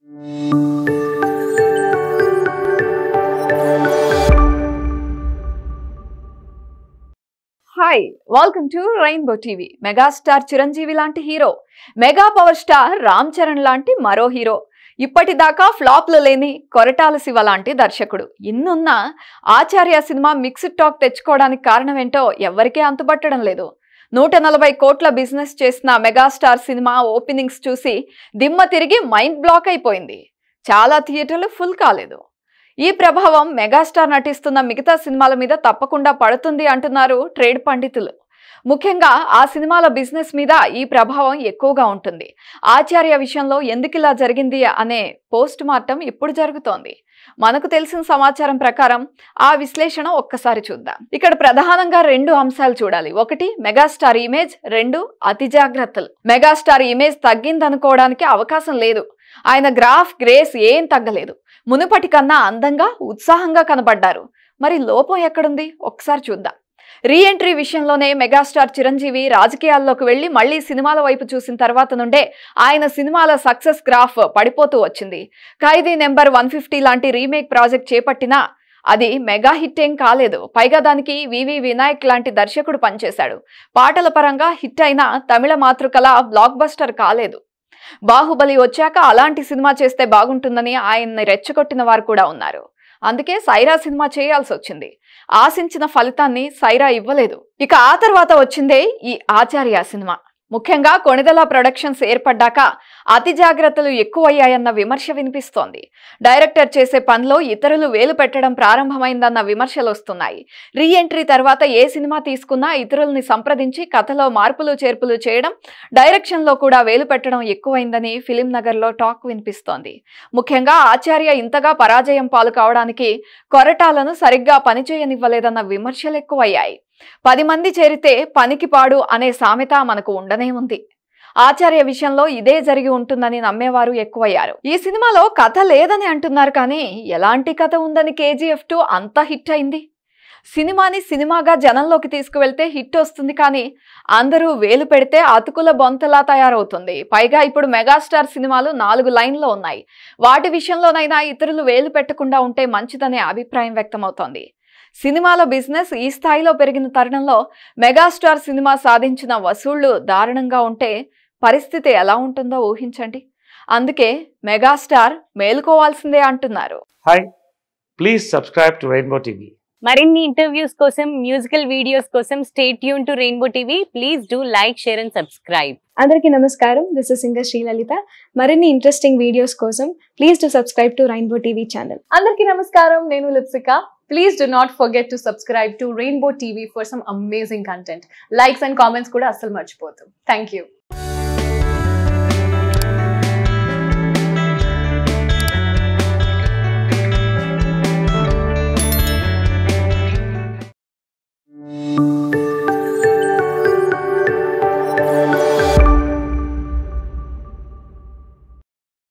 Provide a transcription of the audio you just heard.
hi welcome to rainbow TV megastar Chiranjeevi లాంటి hero mega power star Ram Charan లాంటి మరో hero ఇప్పటిదాకా ఫ్లాప్లు లేని కొరటాల శివ లాంటి దర్శకుడు ఇన్నున్న ఆచార్య సినిమా మిక్స్డ్ టాక్ తెచ్చుకోవడానికి కారణం ఏంటో ఎవ్వరికీ అంతుపట్టడం లేదు నూట నలభై కోట్ల బిజినెస్ చేసిన మెగాస్టార్ సినిమా ఓపెనింగ్స్ చూసి దిమ్మ తిరిగి మైండ్ బ్లాక్ అయిపోయింది చాలా థియేటర్లు ఫుల్ కాలేదు ఈ ప్రభావం మెగాస్టార్ నటిస్తున్న మిగతా సినిమాల మీద తప్పకుండా పడుతుంది అంటున్నారు ట్రేడ్ పండితులు ముఖ్యంగా ఆ సినిమాల బిజినెస్ మీద ఈ ప్రభావం ఎక్కువగా ఉంటుంది ఆచార్య విషయంలో ఎందుకు ఇలా జరిగింది అనే పోస్ట్ మార్టం ఇప్పుడు జరుగుతోంది మనకు తెలిసిన సమాచారం ప్రకారం ఆ విశ్లేషణ ఒక్కసారి చూద్దాం ఇక్కడ ప్రధానంగా రెండు అంశాలు చూడాలి ఒకటి మెగాస్టార్ ఇమేజ్ రెండు అతి జాగ్రత్తలు మెగాస్టార్ ఇమేజ్ తగ్గిందనుకోవడానికి అవకాశం లేదు ఆయన గ్రాఫ్ గ్రేస్ ఏం తగ్గలేదు మునుపటి కన్నా అందంగా ఉత్సాహంగా కనబడ్డారు మరి లోపం ఎక్కడుంది ఒకసారి చూద్దాం రీ ఎంట్రీ విషయంలోనే మెగాస్టార్ చిరంజీవి రాజకీయాల్లోకి వెళ్లి మళ్లీ సినిమాల వైపు చూసిన తర్వాత నుండే ఆయన సినిమాల సక్సెస్ గ్రాఫ్ పడిపోతూ వచ్చింది ఖైదీ నెంబర్ వన్ ఫిఫ్టీ లాంటి రీమేక్ ప్రాజెక్ట్ చేపట్టినా అది మెగా హిట్ ఏం కాలేదు పైగా దానికి వివి వినాయక్ లాంటి దర్శకుడు పనిచేశాడు పాటల పరంగా హిట్ అయిన తమిళ మాతృకల బ్లాక్ బస్టర్ కాలేదు బాహుబలి వచ్చాక అలాంటి సినిమా చేస్తే బాగుంటుందని ఆయన్ని రెచ్చగొట్టిన వారు కూడా ఉన్నారు అందుకే సైరా సినిమా చేయాల్సి వచ్చింది ఆశించిన ఫలితాన్ని సైరా ఇవ్వలేదు ఇక ఆ తర్వాత వచ్చిందే ఈ ఆచార్య సినిమా ముఖ్యంగా కొణిదల ప్రొడక్షన్స్ ఏర్పడ్డాక అతి జాగ్రత్తలు ఎక్కువయ్యాయన్న విమర్శ వినిపిస్తోంది డైరెక్టర్ చేసే పనిలో ఇతరులు వేలు పెట్టడం ప్రారంభమైందన్న విమర్శలు వస్తున్నాయి రీ ఎంట్రీ తర్వాత ఏ సినిమా తీసుకున్నా ఇతరుల్ని సంప్రదించి కథలో మార్పులు చేర్పులు చేయడం డైరెక్షన్లో కూడా వేలు పెట్టడం ఎక్కువైందని ఫిలిం నగర్లో టాక్ వినిపిస్తోంది ముఖ్యంగా ఆచార్య ఇంతగా పరాజయం పాలు కావడానికి కొరటాలను సరిగ్గా పనిచేయనివ్వలేదన్న విమర్శలు ఎక్కువయ్యాయి పది మంది చేరితే పనికి పాడు అనే సామెత మనకు ఉండనే ఉంది ఆచార్య విషయంలో ఇదే జరిగి ఉంటుందని నమ్మేవారు ఎక్కువయ్యారు ఈ సినిమాలో కథ లేదని అంటున్నారు కానీ ఎలాంటి కథ ఉందని కేజీఎఫ్ టూ అంత హిట్ అయింది సినిమాని సినిమాగా జనంలోకి తీసుకువెళ్తే హిట్ వస్తుంది కానీ అందరూ వేలు పెడితే అతుకుల బొంతలా తయారవుతుంది పైగా ఇప్పుడు మెగాస్టార్ సినిమాలు నాలుగు లైన్లో ఉన్నాయి వాటి విషయంలోనైనా ఇతరులు వేలు పెట్టకుండా ఉంటే మంచిదనే అభిప్రాయం వ్యక్తమవుతోంది సినిమాల బిజినెస్ ఈ స్థాయిలో పెరిగిన తరుణంలో మెగాస్టార్ సినిమా సాధించిన వసూళ్లు దారుణంగా ఉంటే పరిస్థితి ఎలా ఉంటుందో ఊహించండి అందుకే మెగాస్టార్ మేలుకోవాల్సిందే అంటున్నారు hi please subscribe to rainbow TV మరిన్ని ఇంటర్వ్యూస్ కోసం మ్యూజికల్ వీడియోస్ కోసం stay tuned to rainbow TV please do like share and subscribe అందరికీ నమస్కారం దిస్ ఇస్ సింగర్ శ్రీలలిత మరిన్ని ఇంట్రెస్టింగ్ వీడియోస్ కోసం please to subscribe to rainbow TV channel అందరికీ నమస్కారం నేను Lipsika please do not forget to subscribe to rainbow TV for some amazing content likes and comments కూడా అస్సలు మర్చిపోతాం థ్యాంక్ యూ